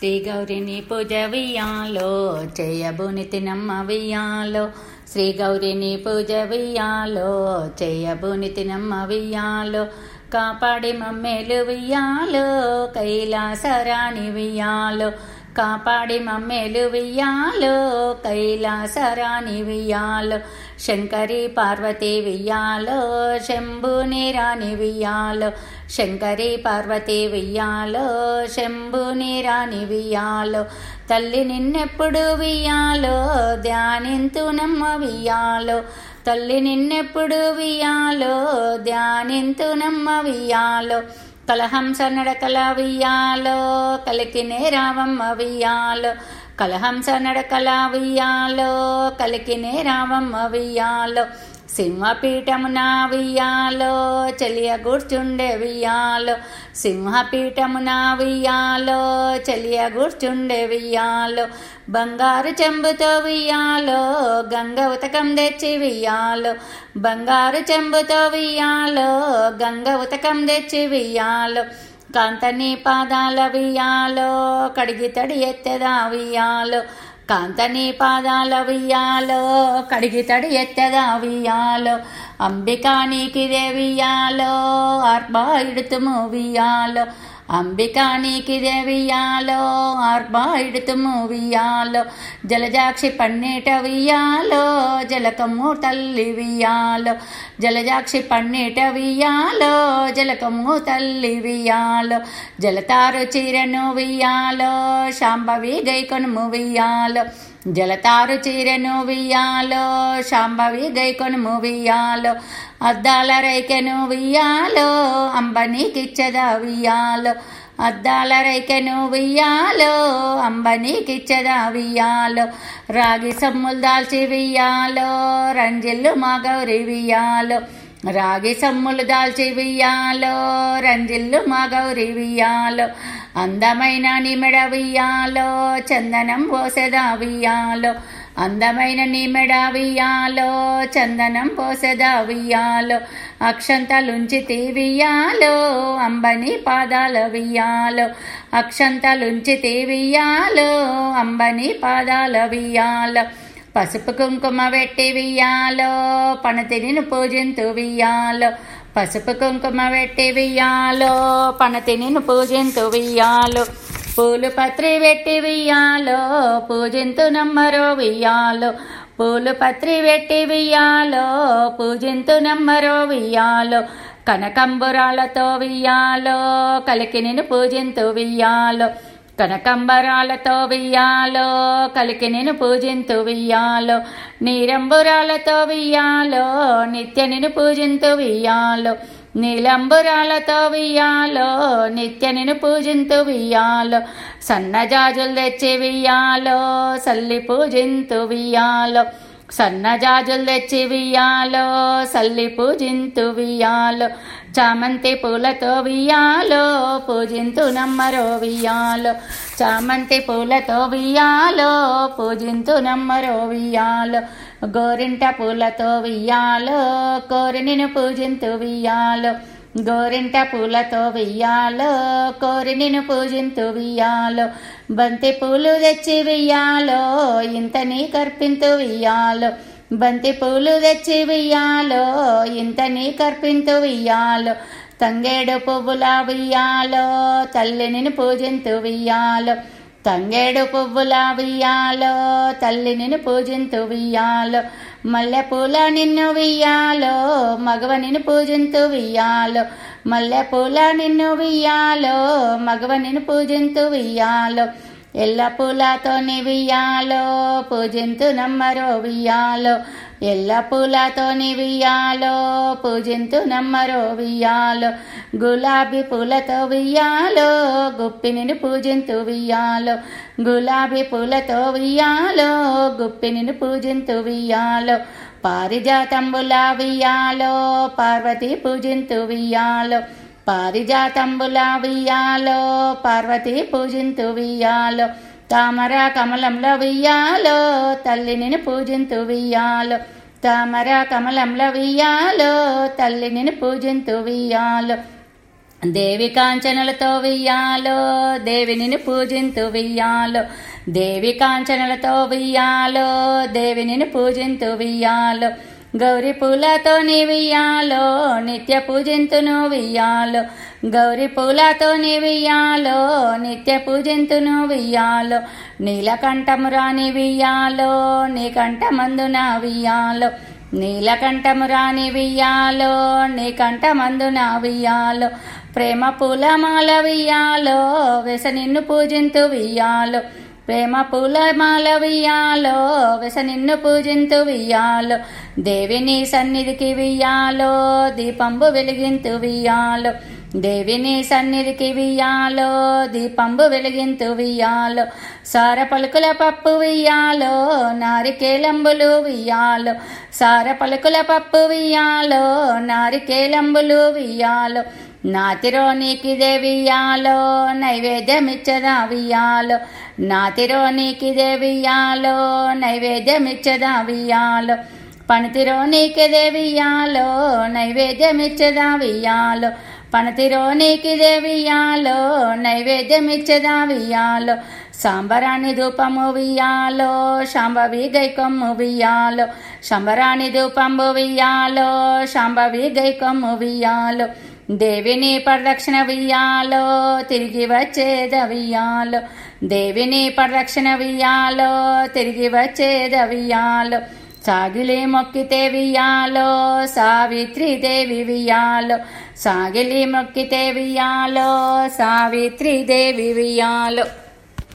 శ్రీ గౌరిని పూజ వియ్యాలో చేయబుని తినమ్మ వియ్యాలో శ్రీ గౌరిని పూజ వియ్యాలో చేయబుని తినమ్మ వియ్యాలో కాపాడి మమ్మేలు వియ్యాలో కైలాసరాణి వియ్యాలో కాపాడి మమ్మేలు వియ్యాలో కైలాసరాణి వియ్యాలో శంకరి పార్వతి వియ్యాలో శంభుని రాణి వియ్యాలో శంకరి పార్వతి వియ్యాలో శంభుని రాణి వియ్యాలో తల్లి నిన్నెప్పుడు వియ్యాలో ధ్యానింతునమ్మ వియ్యాలో తల్లి నిన్నెప్పుడు వియ్యాలో ధ్యానింతునమ్మ వియ్యాలో కలహంస నడకల వియ్యాలో కలికినే రావమ్మ వియ్యాలో కలహంస నడకల వియ్యాలో కలికినే రావమ్మ వియ్యాలో సింహపీఠమున వియ్యాలో చెలియ కూర్చుండే వియ్యాలో సింహపీఠమున వియ్యాలో చెలియ కూర్చుండే వియ్యాలో బంగారు చెంబుతో వియ్యాలో గంగ ఉతకం తెచ్చి వియ్యాలో బంగారు చెంబుతో వియ్యాలో గంగ ఉతకం తెచ్చి వియ్యాలో కాంతని పాదాల వియ్యాలో కడిగి తడి ఎత్తెదా వియ్యాలో కాంతని పాదాల వియ్యాలో కడిగి తడి ఎత్తెదా వియ్యాలో అంబికా నీకిదే వియ్యాలో ఆర్బా ఇడుతుము వియ్యాలో అంబికా నీకిదే వియ్యాలో ఆర్బా ఇడుతుము వియ్యాలో జలజాక్షి పన్నీట వియ్యాలో జలకము తల్లి వియ్యాలో జలజాక్షి పన్నీట వియ్యాలో జలకము తల్లి వియ్యాలో జలతారు చీరను వియ్యాలో శాంభవి గైకొనుము వియ్యాలో జలతారు చీరెను వియ్యాలో శాంభవి గైకొనుము వియ్యాలో అద్దాల రైకెను వియ్యాలో అంబనీకిచ్చదా వియ్యాలో అద్దాల రైకెను వియ్యాలో అంబనీకిచ్చదా వియ్యాలో రాగి సమ్ములు దాల్చి వియ్యాలో రంజిల్లు మా గౌరి వియ్యాలో రాగి సమ్ములు దాల్చి వియ్యాలో రంజిల్లు మా గౌరి వియ్యాలో అందమైన నిమెడ వియ్యాలో చందనం పోసెదా వియ్యాలో అందమైన నిమెడ వియ్యాలో చందనం పోసెదా వియ్యాలో అక్షంతలుంచి తీవియాలో అంబని పాదాల వియ్యాలో అక్షంతలుంచి తీవియాలో అంబని పాదాల వియ్యాలో పసుపు కుంకుమ పెట్టి వియ్యాలో పణతిని పూజింతు వియ్యాలో పసుపు కుంకుమ పెట్టి వియ్యాలో పణతిని పూజింతు వియ్యాలో పూలు పత్రి పెట్టి వియ్యాలో పూజింతు నమ్మరో వియ్యాలో పూలు పత్రి పెట్టి వియ్యాలో పూజింతు నమ్మరో వియ్యాలో కనకంబురాలతో వియ్యాలో కలికిని పూజింతు వియ్యాలో కనకంబరాలతో వియ్యాలో కలికి నేను పూజింతు వియ్యాలో నీరంబురాలతో వియ్యాలో నిత్య నిన్ను పూజింతు వియ్యాలో నీలంబురాలతో వియ్యాలో నిత్య నిన్ను పూజింతు వియ్యాలో సన్నజాజులు తెచ్చి వియ్యాలో సల్లి పూజింతు వియ్యాలో సన్నజాజులు తెచ్చి వియ్యాలో సల్లి పూజింతు వియ్యాలో చామంతి పూలతో వియ్యాలో పూజింతు నమ్మరో వియ్యాలో చామంతి పూలతో వియ్యాలో పూజింతు నమ్మరో వియ్యాలో గోరింట పూలతో వియ్యాలో కోరినిను పూజింతు వియ్యాలో గోరింట పూలతో వియ్యాలో కోరినిను పూజింతు వియ్యాలో బంతి పూలు తెచ్చి వియ్యాలో ఇంత నీ కర్పింతు వియ్యాలో బంతి పూలు తెచ్చి వియ్యాలో ఇంత నీ కర్పింతు వియ్యాలో తంగేడు పువ్వుల వియ్యాలో తల్లిని పూజింతు వియ్యాలో తంగేడు పువ్వుల వియ్యాలో తల్లిని పూజింతు వియ్యాలో మల్లె పూల నిన్ను వియ్యాలో మగవ నిన్ను పూజింతు వియ్యాలో మల్లె పూల నిన్ను వియ్యాలో మగవ నిన్ను పూజింతు వియ్యాలో ఎల్ల పూలతో వియ్యాలో పూజింతు నమ్మరో వియ్యాలో ఎల్ల పూలతో వియ్యాలో పూజింతు నమ్మరో వియ్యాలో గులాబీ పూలతో వియ్యాలో గుప్పిని పూజింతు వియ్యాలో గులాబీ పూలతో వియ్యాలో గుప్పిని పూజింతు వియ్యాలో పారిజాతంబుల వియ్యాలో పార్వతి పూజింతు వియ్యాలో పారిజాతంబుల వియ్యాలో పార్వతి పూజింతు వియ్యాలో తామర కమలంలో వియ్యాలో తల్లిని పూజింతు వియ్యాలో తామర కమలంలో వియ్యాలో తల్లిని పూజింతు వియ్యాలో దేవి కాంచనలతో వియ్యాలో దేవిని పూజింతు వియ్యాలో దేవి కాంచనలతో వియ్యాలో దేవిని పూజింతు వియ్యాలో గౌరి పూలతో నీ వియ్యాలో నిత్య పూజింతును వియ్యాలో గౌరి పూలతో నీ వియ్యాలో నిత్య పూజింతును వియ్యాలో నీలకంఠము రాని వియ్యాలో నీ కంఠమందున వియ్యాలో నీలకంఠము రాని వియ్యాలో నీ కంఠమందున వియ్యాలో ప్రేమ పూలమాల వియ్యాలో వెస నిన్ను పూజింతు వియ్యాలో ప్రేమ పూలమాల వియ్యాలో వెస నిన్ను పూజింతు వియ్యాలో దేవిని సన్నిధికి వియ్యాలో దీపంబు వెలిగింతు వియ్యాలో దేవిని సన్నిధికి వియ్యాలో దీపంబు వెలిగింతు వియ్యాలో సార పలుకుల పప్పు వియ్యాలో నారికేలంబులు వియ్యాలో సార పలుకుల పప్పు వియ్యాలో నారికేలంబులు వియ్యాలో నాతిరో నీకిదే వియ్యాలో నైవేద్యమిచ్చదా వియ్యాలో నాతిరో నీకిదే వియ్యాలో నైవేద్యమిచ్చదా వియ్యాలో పనితిరో నీకిదే వియ్యాలో నైవేద్యమిచ్చదా వియ్యాలో పనతిరో నీకిదే వియ్యాలో నైవేద్యమిచ్చదా వియ్యాలో సాంబరాణి ధూపము వియ్యాలో శాంభవి గైకొమ్ము వియ్యాలో శంబరాణి ధూపము వియ్యాలో శాంభవి గైకొమ్ము వియ్యాలో దేవిని పరిరక్షణ వియ్యాలో తిరిగి వచ్చేద వియ్యాలో దేవిని పరిరక్షణ వియ్యాలో తిరిగి వచ్చేద వియ్యాలో సాగిలి మొక్కితే వియ్యాలో సావిత్రి దేవి వియ్యాలో సాగిలి మొక్కితే వియ్యాలో సావిత్రి దేవి వియ్యాలో